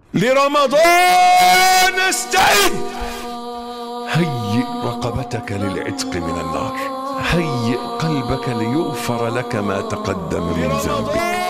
لرمضان استعد هيئ رقبتك للعتق من النار هيئ قلبك ليغفر لك ما تقدم من ذنبك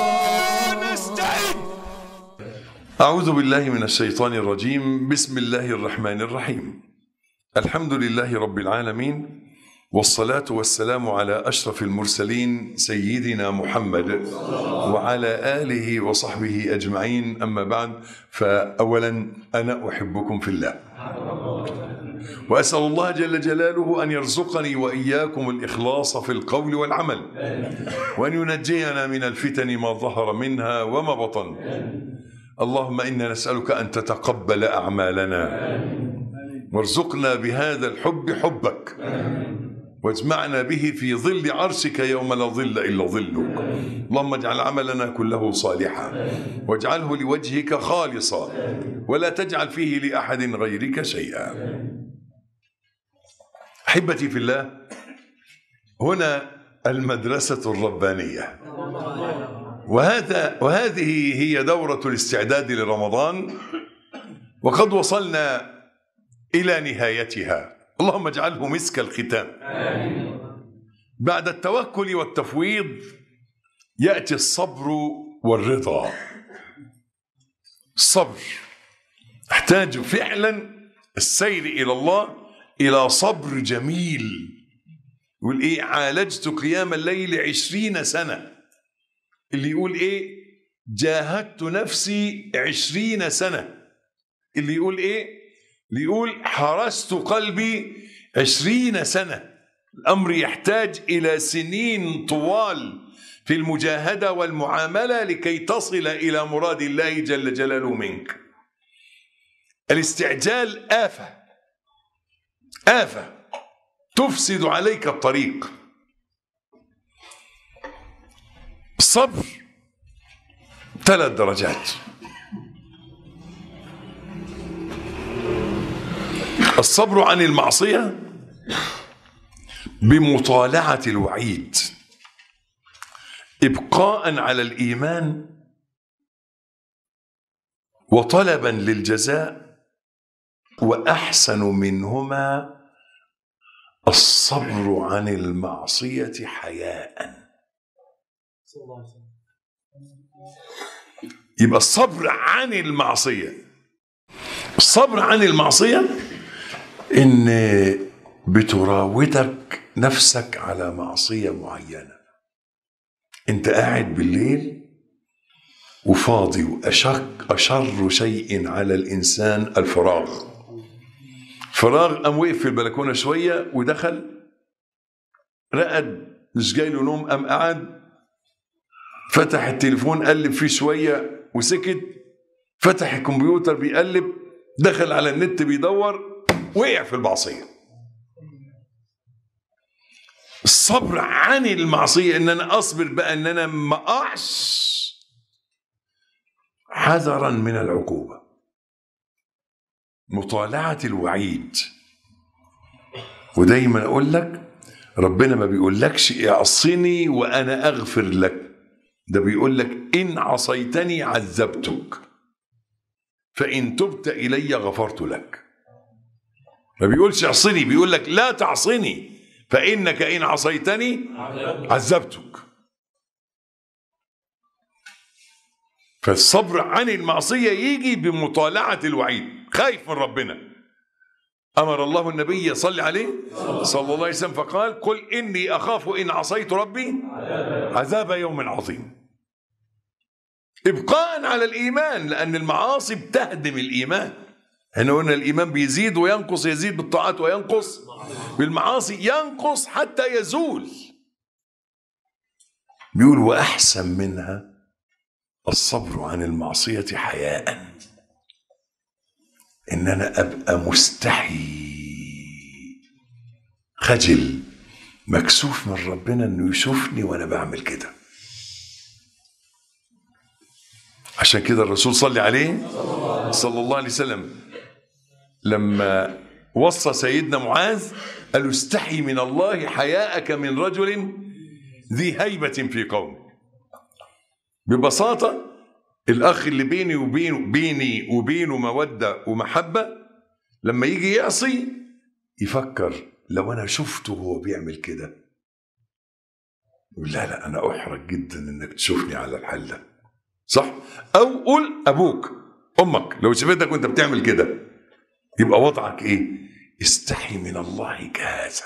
أعوذ بالله من الشيطان الرجيم بسم الله الرحمن الرحيم الحمد لله رب العالمين والصلاة والسلام على أشرف المرسلين سيدنا محمد وعلى آله وصحبه أجمعين أما بعد فأولا أنا أحبكم في الله وأسأل الله جل جلاله أن يرزقني وإياكم الإخلاص في القول والعمل وأن ينجينا من الفتن ما ظهر منها وما بطن اللهم إنا نسألك أن تتقبل أعمالنا وارزقنا بهذا الحب حبك واجمعنا به في ظل عرشك يوم لا ظل إلا ظلك اللهم اجعل عملنا كله صالحا واجعله لوجهك خالصا ولا تجعل فيه لأحد غيرك شيئا أحبتي في الله هنا المدرسة الربانية وهذا وهذه هي دورة الاستعداد لرمضان وقد وصلنا إلى نهايتها اللهم اجعله مسك الختام بعد التوكل والتفويض يأتي الصبر والرضا الصبر احتاج فعلا السير إلى الله إلى صبر جميل يقول إيه عالجت قيام الليل عشرين سنة اللي يقول إيه جاهدت نفسي عشرين سنة اللي يقول إيه اللي يقول حرست قلبي عشرين سنة الأمر يحتاج إلى سنين طوال في المجاهدة والمعاملة لكي تصل إلى مراد الله جل جلاله منك الاستعجال آفة آفة تفسد عليك الطريق الصبر ثلاث درجات الصبر عن المعصية بمطالعة الوعيد إبقاء على الإيمان وطلبا للجزاء وأحسن منهما الصبر عن المعصية حياء يبقى الصبر عن المعصية الصبر عن المعصية إن بتراودك نفسك على معصية معينة أنت قاعد بالليل وفاضي وأشك أشر شيء على الإنسان الفراغ فراغ قام وقف في البلكونة شوية ودخل رقد مش جاي له نوم قام قعد فتح التليفون قلب فيه شوية وسكت فتح الكمبيوتر بيقلب دخل على النت بيدور وقع في المعصية الصبر عن المعصية ان انا اصبر بقى ان انا ما اقعش حذرا من العقوبة مطالعة الوعيد ودايما اقول لك ربنا ما بيقولكش اعصني وانا اغفر لك ده بيقول لك ان عصيتني عذبتك فان تبت الي غفرت لك ما بيقولش اعصني بيقول لك لا تعصني فإنك إن عصيتني عذبتك فالصبر عن المعصية يجي بمطالعة الوعيد خايف من ربنا أمر الله النبي صلى عليه صلى الله عليه وسلم فقال قل إني أخاف إن عصيت ربي عذاب يوم عظيم إبقاء على الإيمان لأن المعاصي بتهدم الإيمان احنا قلنا الايمان بيزيد وينقص يزيد بالطاعات وينقص بالمعاصي ينقص حتى يزول بيقول واحسن منها الصبر عن المعصيه حياء ان انا ابقى مستحي خجل مكسوف من ربنا انه يشوفني وانا بعمل كده عشان كده الرسول صلى عليه صلى الله عليه وسلم لما وصى سيدنا معاذ قال له استحي من الله حياءك من رجل ذي هيبة في قومه ببساطة الاخ اللي بيني وبينه بيني وبينه موده ومحبه لما يجي يعصي يفكر لو انا شفته وهو بيعمل كده يقول لا لا انا احرج جدا انك تشوفني على الحل ده صح او قول ابوك امك لو شفتك وانت بتعمل كده يبقى وضعك ايه استحي من الله كهذا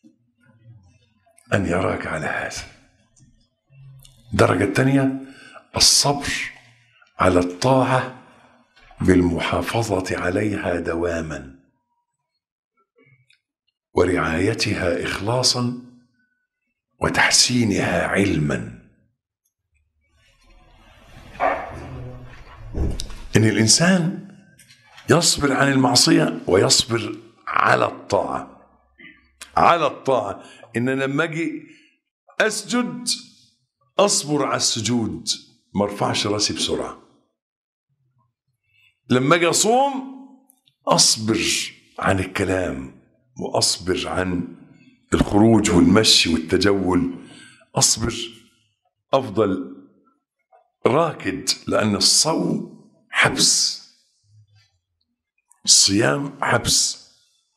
ان يراك على هذا الدرجه الثانيه الصبر على الطاعه بالمحافظه عليها دواما ورعايتها اخلاصا وتحسينها علما ان الانسان يصبر عن المعصيه ويصبر على الطاعه على الطاعه ان لما اجي اسجد اصبر على السجود ما ارفعش راسي بسرعه لما اجي اصوم اصبر عن الكلام واصبر عن الخروج والمشي والتجول اصبر افضل راكد لان الصوم حبس الصيام حبس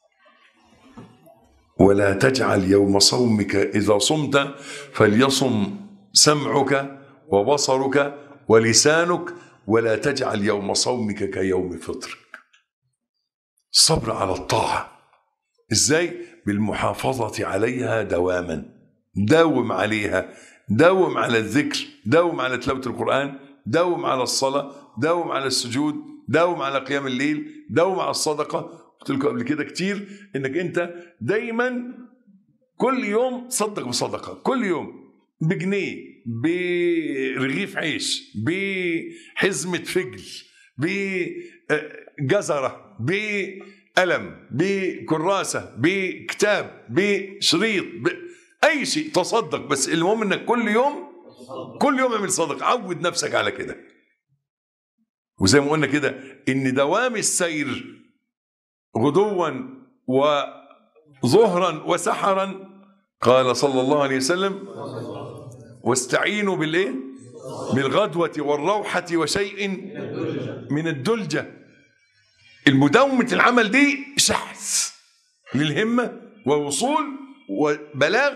ولا تجعل يوم صومك اذا صمت فليصم سمعك وبصرك ولسانك ولا تجعل يوم صومك كيوم فطرك الصبر على الطاعه ازاي بالمحافظه عليها دواما داوم عليها داوم على الذكر داوم على تلاوه القران داوم على الصلاه داوم على السجود داوم على قيام الليل داوم على الصدقه قلت لكم قبل كده كتير انك انت دايما كل يوم صدق بصدقه كل يوم بجنيه برغيف عيش بحزمه فجل بجزره بقلم بكراسه بكتاب بشريط اي شيء تصدق بس المهم انك كل يوم كل يوم اعمل صدقه عود نفسك على كده وزي ما قلنا كده ان دوام السير غدوا وظهرا وسحرا قال صلى الله عليه وسلم واستعينوا بالايه بالغدوة والروحة وشيء من الدلجة المداومة العمل دي شحذ للهمة ووصول وبلاغ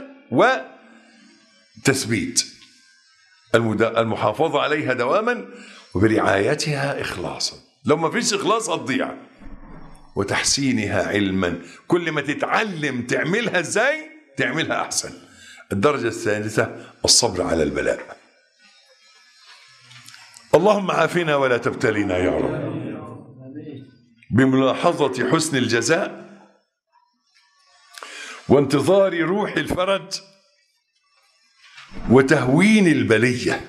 وتثبيت المحافظة عليها دواما وبرعايتها إخلاصا لو ما فيش إخلاص هتضيع وتحسينها علما كل ما تتعلم تعملها ازاي تعملها احسن الدرجه الثالثه الصبر على البلاء اللهم عافنا ولا تبتلينا يا رب بملاحظه حسن الجزاء وانتظار روح الفرج وتهوين البليه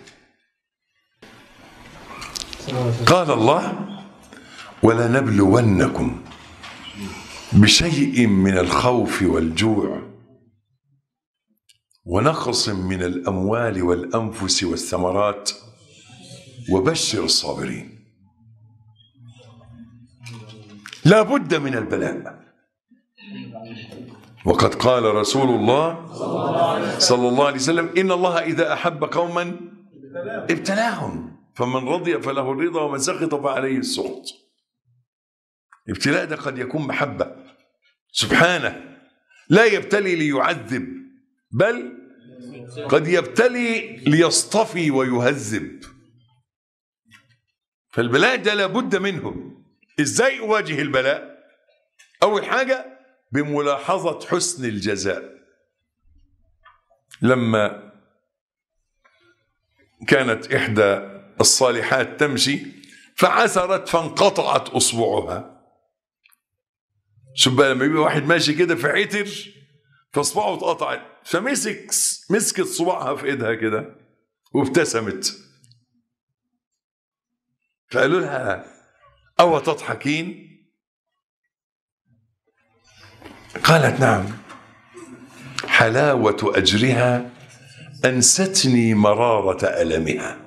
قال الله ولنبلونكم بشيء من الخوف والجوع ونقص من الاموال والانفس والثمرات وبشر الصابرين لا بد من البلاء وقد قال رسول الله صلى الله عليه وسلم ان الله اذا احب قوما ابتلاهم فمن رضي فله الرضا ومن سخط فعليه السخط الابتلاء ده قد يكون محبة سبحانه لا يبتلي ليعذب بل قد يبتلي ليصطفي ويهذب فالبلاء ده لابد منه ازاي اواجه البلاء اول حاجة بملاحظة حسن الجزاء لما كانت احدى الصالحات تمشي فعثرت فانقطعت اصبعها شوف بقى لما يبقى واحد ماشي كده في عتر فاصبعه اتقطعت فمسك مسكت صباعها في ايدها كده وابتسمت فقالوا لها أو تضحكين قالت نعم حلاوة أجرها أنستني مرارة ألمها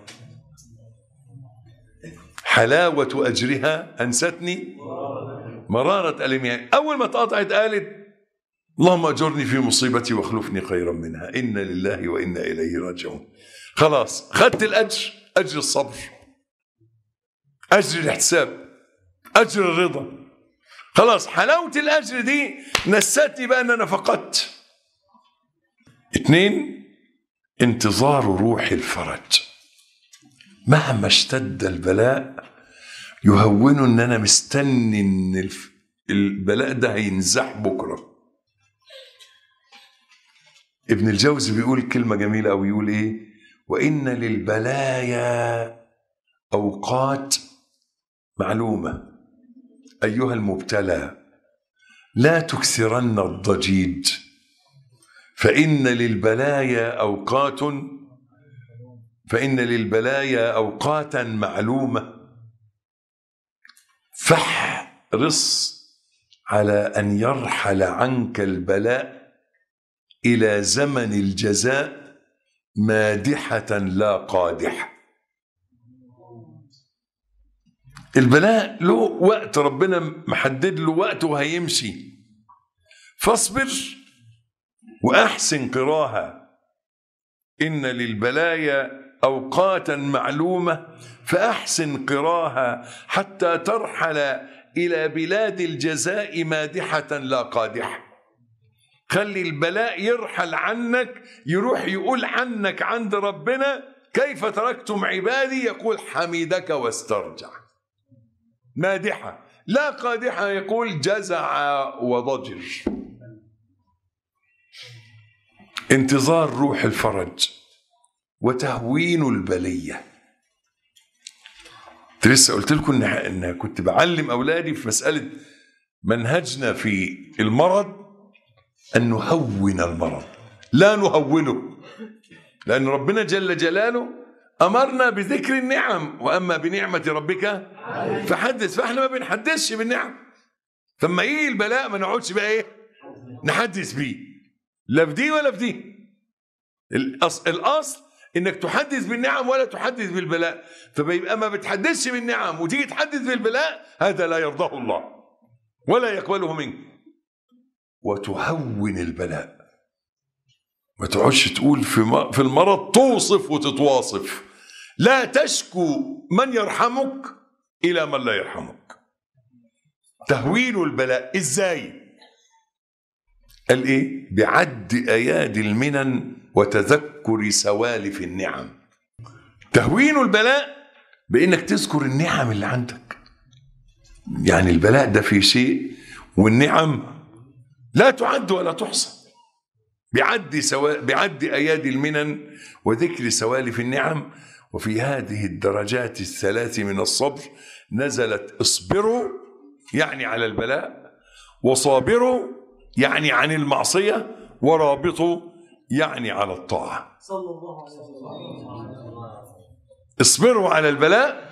حلاوة أجرها أنستني مرارة ألمها أول ما اتقطعت قالت اللهم أجرني في مصيبتي واخلفني خيرا منها إنا لله وإنا إليه راجعون خلاص خدت الأجر أجر الصبر اجر الاحتساب اجر الرضا خلاص حلاوه الاجر دي نستني بقى ان انا فقدت اتنين انتظار روح الفرج مهما اشتد البلاء يهونوا ان انا مستني ان الف- البلاء ده هينزح بكره ابن الجوزي بيقول كلمه جميله او يقول ايه وان للبلايا اوقات معلومه ايها المبتلى لا تكثرن الضجيج فان للبلايا اوقات فان للبلايا اوقاتا معلومه فاحرص على ان يرحل عنك البلاء الى زمن الجزاء مادحه لا قادحه البلاء له وقت ربنا محدد له وقت وهيمشي فاصبر واحسن قراها ان للبلايا اوقاتا معلومه فاحسن قراها حتى ترحل الى بلاد الجزاء مادحه لا قادحه خلي البلاء يرحل عنك يروح يقول عنك عند ربنا كيف تركتم عبادي يقول حميدك واسترجع مادحة لا قادحة يقول جزع وضجر انتظار روح الفرج وتهوين البلية كنت لسه قلت لكم ان ان كنت بعلم اولادي في مساله منهجنا في المرض ان نهون المرض لا نهونه لان ربنا جل جلاله امرنا بذكر النعم واما بنعمه ربك فحدث فاحنا ما بنحدثش بالنعم فما يجي البلاء ما نقعدش بقى ايه نحدث بيه لا في دي ولا في دي الأصل, الاصل انك تحدث بالنعم ولا تحدث بالبلاء فبيبقى ما بتحدثش بالنعم وتيجي تحدث بالبلاء هذا لا يرضاه الله ولا يقبله منك وتهون البلاء ما تقعدش تقول في م- في المرض توصف وتتواصف لا تشكو من يرحمك الى من لا يرحمك تهوين البلاء ازاي قال ايه بعد ايادي المنن وتذكر سوالف النعم تهوين البلاء بانك تذكر النعم اللي عندك يعني البلاء ده في شيء والنعم لا تعد ولا تحصى بعد سوا... بعد ايادي المنن وذكر سوالف النعم وفي هذه الدرجات الثلاث من الصبر نزلت اصبروا يعني على البلاء وصابروا يعني عن المعصيه ورابطوا يعني على الطاعه صلى الله عليه وسلم اصبروا على البلاء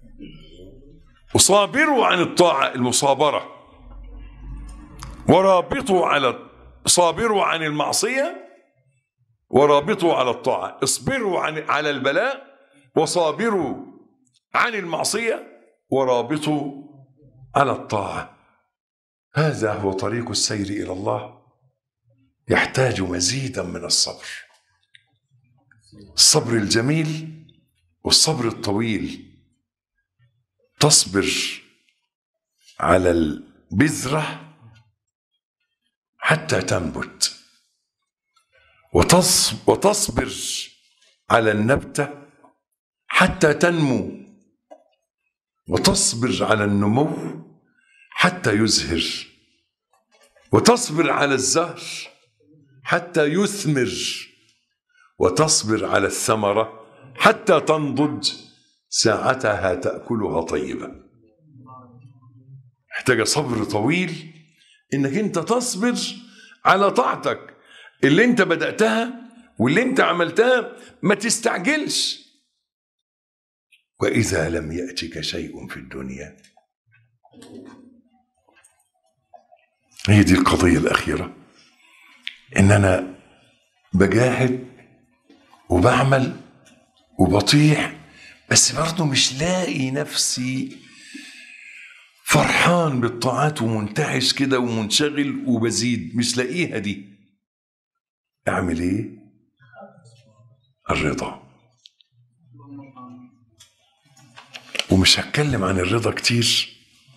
وصابروا عن الطاعة المصابرة ورابطوا على صابروا عن المعصية ورابطوا على الطاعة اصبروا عن على البلاء وصابروا عن المعصية ورابطوا على الطاعة هذا هو طريق السير إلى الله يحتاج مزيدا من الصبر الصبر الجميل والصبر الطويل تصبر على البذرة حتى تنبت وتص- وتصبر على النبتة حتى تنمو وتصبر على النمو حتى يزهر وتصبر على الزهر حتى يثمر وتصبر على الثمرة حتى تنضج ساعتها تأكلها طيبة محتاجة صبر طويل انك انت تصبر على طاعتك اللي انت بدأتها واللي انت عملتها ما تستعجلش وإذا لم يأتك شيء في الدنيا هي دي القضية الأخيرة إن أنا بجاهد وبعمل وبطيع بس برضه مش لاقي نفسي فرحان بالطاعات ومنتعش كده ومنشغل وبزيد مش لاقيها دي اعمل ايه الرضا ومش هتكلم عن الرضا كتير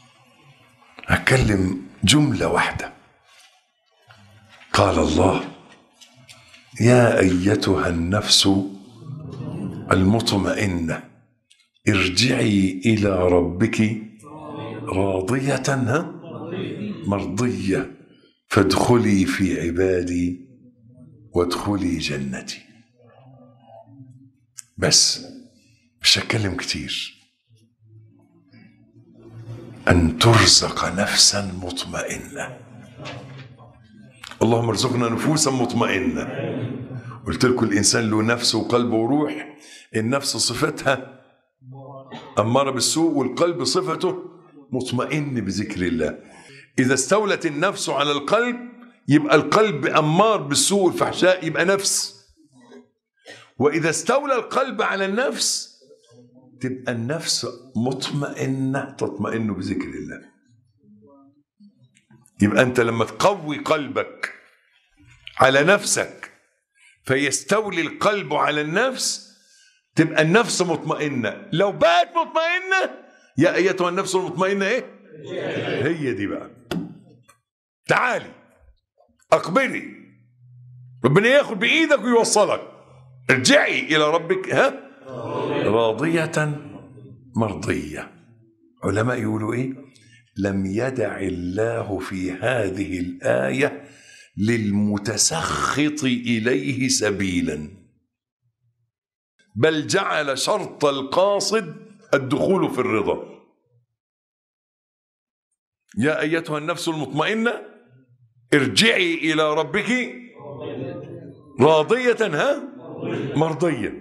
هتكلم جملة واحدة قال الله يا أيتها النفس المطمئنة ارجعي إلى ربك راضية ها؟ مرضية فادخلي في عبادي وادخلي جنتي بس مش هتكلم كتير أن ترزق نفسا مطمئنة اللهم ارزقنا نفوسا مطمئنة قلت لكم الإنسان له نفس وقلب وروح النفس صفتها أمارة بالسوء والقلب صفته مطمئن بذكر الله إذا استولت النفس على القلب يبقى القلب أمار بالسوء والفحشاء يبقى نفس وإذا استولى القلب على النفس تبقى النفس مطمئنة تطمئن بذكر الله يبقى أنت لما تقوي قلبك على نفسك فيستولي القلب على النفس تبقى النفس مطمئنة لو بقت مطمئنة يا أيتها النفس المطمئنة إيه هي دي بقى تعالي أقبلي ربنا ياخد بإيدك ويوصلك ارجعي إلى ربك ها راضية مرضية علماء يقولوا إيه لم يدع الله في هذه الآية للمتسخط إليه سبيلا بل جعل شرط القاصد الدخول في الرضا يا أيتها النفس المطمئنة ارجعي إلى ربك راضية ها مرضية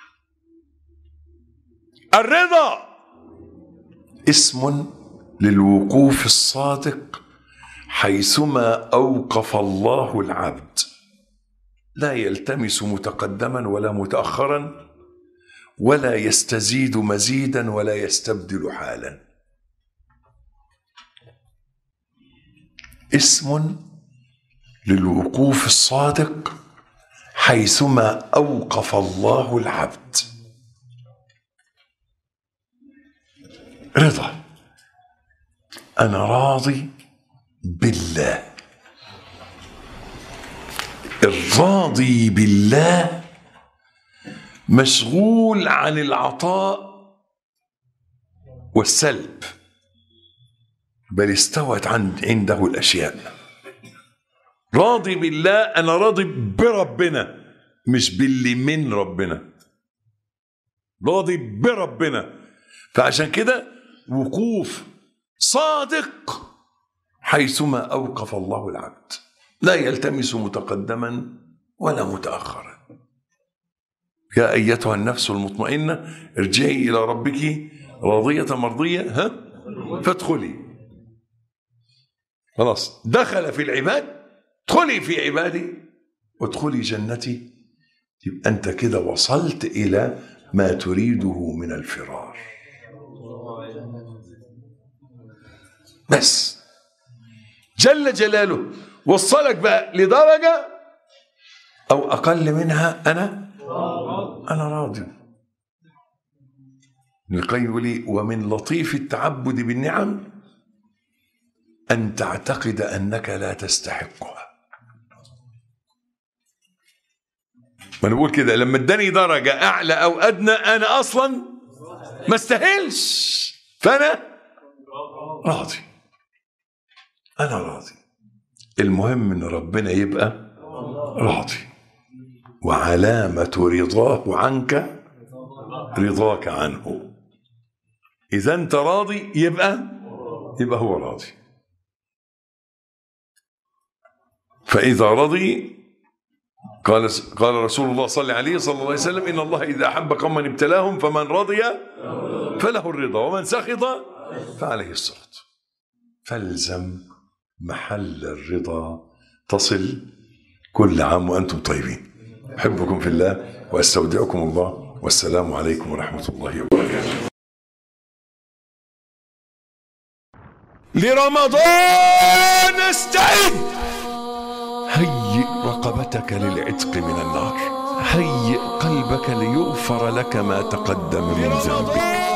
الرضا اسم للوقوف الصادق حيثما أوقف الله العبد لا يلتمس متقدما ولا متأخرا ولا يستزيد مزيدا ولا يستبدل حالا اسم للوقوف الصادق حيثما اوقف الله العبد رضا انا راضي بالله الراضي بالله مشغول عن العطاء والسلب بل استوت عند عنده الاشياء راضي بالله انا راضي بربنا مش باللي من ربنا راضي بربنا فعشان كده وقوف صادق حيثما اوقف الله العبد لا يلتمس متقدما ولا متاخرا يا ايتها النفس المطمئنه ارجعي الى ربك راضيه مرضيه ها فادخلي خلاص دخل في العباد ادخلي في عبادي وادخلي جنتي يبقى انت كده وصلت الى ما تريده من الفرار بس جل جلاله وصلك بقى لدرجه او اقل منها انا انا راضي ابن القيم يقول إيه؟ ومن لطيف التعبد بالنعم ان تعتقد انك لا تستحقها ما انا بقول كده لما اداني درجه اعلى او ادنى انا اصلا ما استاهلش فانا راضي انا راضي المهم ان ربنا يبقى راضي وعلامه رضاه عنك رضاك عنه اذا انت راضي يبقى يبقى هو راضي فاذا رضي قال قال رسول الله صلى عليه صلى الله عليه وسلم ان الله اذا احب قوما ابتلاهم فمن رضي فله الرضا ومن سخط فعليه السخط فالزم محل الرضا تصل كل عام وانتم طيبين احبكم في الله واستودعكم الله والسلام عليكم ورحمه الله وبركاته لرمضان استعد هيئ رقبتك للعتق من النار هيئ قلبك ليغفر لك ما تقدم من ذنبك